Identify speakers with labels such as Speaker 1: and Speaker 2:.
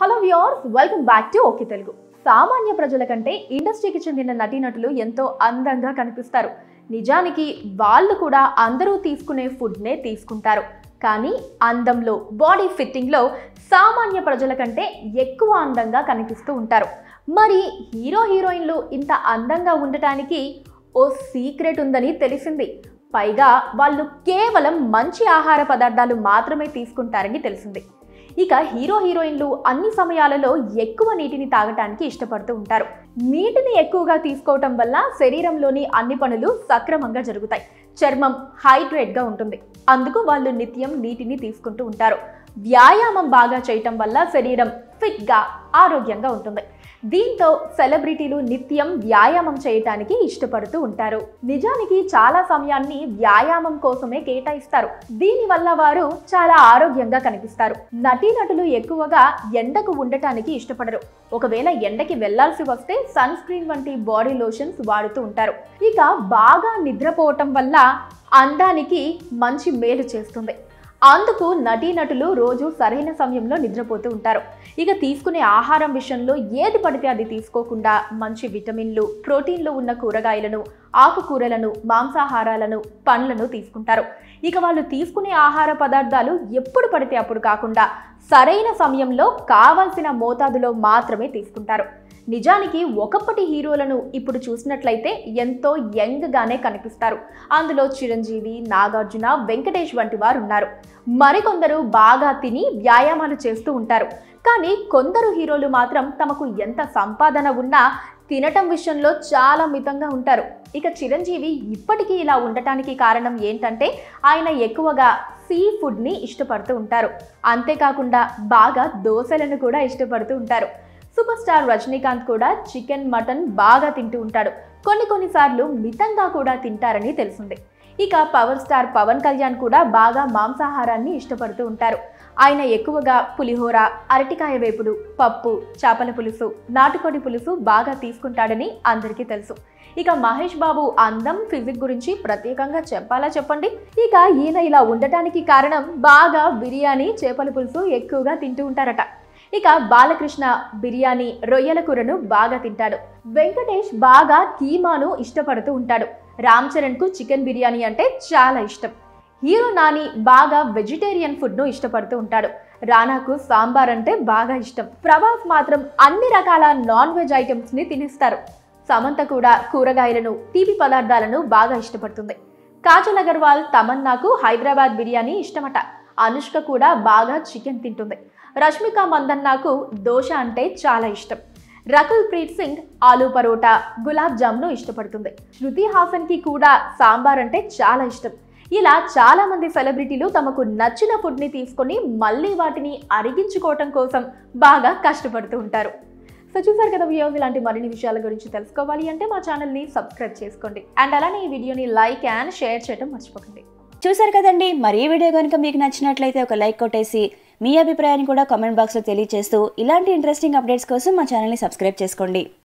Speaker 1: hello viewers welcome back to okay Telugu సామాన్య ప్రజల కంటే ఇండస్ట్రీకి చెందిన నటీనటులు ఎంతో అందంగా కనిపిస్తారు నిజానికి వాళ్ళు కూడా అందరూ తీసుకునే ఫుడ్నే తీసుకుంటారు కానీ అందంలో బాడీ ఫిట్టింగ్లో సామాన్య ప్రజల కంటే ఎక్కువ అందంగా కనిపిస్తూ ఉంటారు మరి హీరో హీరోయిన్లు ఇంత అందంగా ఉండటానికి ఓ సీక్రెట్ ఉందని తెలిసింది పైగా వాళ్ళు కేవలం మంచి ఆహార పదార్థాలు మాత్రమే తీసుకుంటారని తెలిసింది ఇక హీరో హీరోయిన్లు అన్ని సమయాలలో ఎక్కువ నీటిని తాగటానికి ఇష్టపడుతూ ఉంటారు నీటిని ఎక్కువగా తీసుకోవటం వల్ల శరీరంలోని అన్ని పనులు సక్రమంగా జరుగుతాయి చర్మం హైడ్రేట్గా ఉంటుంది అందుకు వాళ్ళు నిత్యం నీటిని తీసుకుంటూ ఉంటారు వ్యాయామం బాగా చేయటం వల్ల శరీరం ఫిట్గా ఆరోగ్యంగా ఉంటుంది దీంతో సెలబ్రిటీలు నిత్యం వ్యాయామం చేయటానికి ఇష్టపడుతూ ఉంటారు నిజానికి చాలా సమయాన్ని వ్యాయామం కోసమే కేటాయిస్తారు దీనివల్ల వారు చాలా ఆరోగ్యంగా కనిపిస్తారు నటీనటులు ఎక్కువగా ఎండకు ఉండటానికి ఇష్టపడరు ఒకవేళ ఎండకి వెళ్లాల్సి వస్తే సన్ స్క్రీన్ వంటి బాడీ లోషన్స్ వాడుతూ ఉంటారు ఇక బాగా నిద్రపోవటం వల్ల అందానికి మంచి మేలు చేస్తుంది అందుకు నటీనటులు రోజు సరైన సమయంలో నిద్రపోతూ ఉంటారు ఇక తీసుకునే ఆహారం విషయంలో ఏది పడితే అది తీసుకోకుండా మంచి విటమిన్లు ప్రోటీన్లు ఉన్న కూరగాయలను ఆకుకూరలను మాంసాహారాలను పండ్లను తీసుకుంటారు ఇక వాళ్ళు తీసుకునే ఆహార పదార్థాలు ఎప్పుడు పడితే అప్పుడు కాకుండా సరైన సమయంలో కావాల్సిన మోతాదులో మాత్రమే తీసుకుంటారు నిజానికి ఒకప్పటి హీరోలను ఇప్పుడు చూసినట్లయితే ఎంతో యంగ్గానే కనిపిస్తారు అందులో చిరంజీవి నాగార్జున వెంకటేష్ వంటి వారు ఉన్నారు మరికొందరు బాగా తిని వ్యాయామాలు చేస్తూ ఉంటారు కానీ కొందరు హీరోలు మాత్రం తమకు ఎంత సంపాదన ఉన్నా తినటం విషయంలో చాలా మితంగా ఉంటారు ఇక చిరంజీవి ఇప్పటికీ ఇలా ఉండటానికి కారణం ఏంటంటే ఆయన ఎక్కువగా సీ ఫుడ్ని ఇష్టపడుతూ ఉంటారు అంతేకాకుండా బాగా దోశలను కూడా ఇష్టపడుతూ ఉంటారు సూపర్ స్టార్ రజనీకాంత్ కూడా చికెన్ మటన్ బాగా తింటూ ఉంటాడు కొన్ని కొన్నిసార్లు మితంగా కూడా తింటారని తెలిసింది ఇక పవర్ స్టార్ పవన్ కళ్యాణ్ కూడా బాగా మాంసాహారాన్ని ఇష్టపడుతూ ఉంటారు ఆయన ఎక్కువగా పులిహోర అరటికాయ వేపుడు పప్పు చేపల పులుసు నాటుకోడి పులుసు బాగా తీసుకుంటాడని అందరికీ తెలుసు ఇక మహేష్ బాబు అందం ఫిజిక్ గురించి ప్రత్యేకంగా చెప్పాలా చెప్పండి ఇక ఈయన ఇలా ఉండటానికి కారణం బాగా బిర్యానీ చేపల పులుసు ఎక్కువగా తింటూ ఉంటారట ఇక బాలకృష్ణ బిర్యానీ రొయ్యల కూరను బాగా తింటాడు వెంకటేష్ బాగా కీమాను ఇష్టపడుతూ ఉంటాడు రామ్ చరణ్ కు చికెన్ బిర్యానీ అంటే చాలా ఇష్టం హీరో నాని బాగా వెజిటేరియన్ ఫుడ్ను ఇష్టపడుతూ ఉంటాడు రానాకు సాంబార్ అంటే బాగా ఇష్టం ప్రభాస్ మాత్రం అన్ని రకాల నాన్ వెజ్ ఐటమ్స్ని తినేస్తారు సమంత కూడా కూరగాయలను తీపి పదార్థాలను బాగా ఇష్టపడుతుంది కాజల్ అగర్వాల్ తమన్నాకు హైదరాబాద్ బిర్యానీ ఇష్టమట అనుష్క కూడా బాగా చికెన్ తింటుంది రష్మిక మందన్నాకు దోశ అంటే చాలా ఇష్టం రకుల్ ప్రీత్ సింగ్ ఆలూ పరోటా గులాబ్ జామ్ను ఇష్టపడుతుంది శృతి హాసన్కి కూడా సాంబార్ అంటే చాలా ఇష్టం ఇలా చాలా మంది సెలబ్రిటీలు తమకు నచ్చిన ఫుడ్ని తీసుకొని మళ్ళీ వాటిని అరిగించుకోవటం కోసం బాగా కష్టపడుతూ ఉంటారు సో చూసారు కదా వ్యూస్ ఇలాంటి మరిన్ని విషయాల గురించి తెలుసుకోవాలి అంటే మా ఛానల్ని సబ్స్క్రైబ్ చేసుకోండి అండ్ అలానే ఈ వీడియోని లైక్ అండ్ షేర్ చేయడం మర్చిపోకండి
Speaker 2: చూసారు కదండి మరి ఈ వీడియో కనుక మీకు నచ్చినట్లయితే ఒక లైక్ కొట్టేసి మీ అభిప్రాయాన్ని కూడా కామెంట్ బాక్స్లో తెలియజేస్తూ ఇలాంటి ఇంట్రెస్టింగ్ అప్డేట్స్ కోసం మా ఛానల్ని సబ్స్క్రైబ్ చేసుకోండి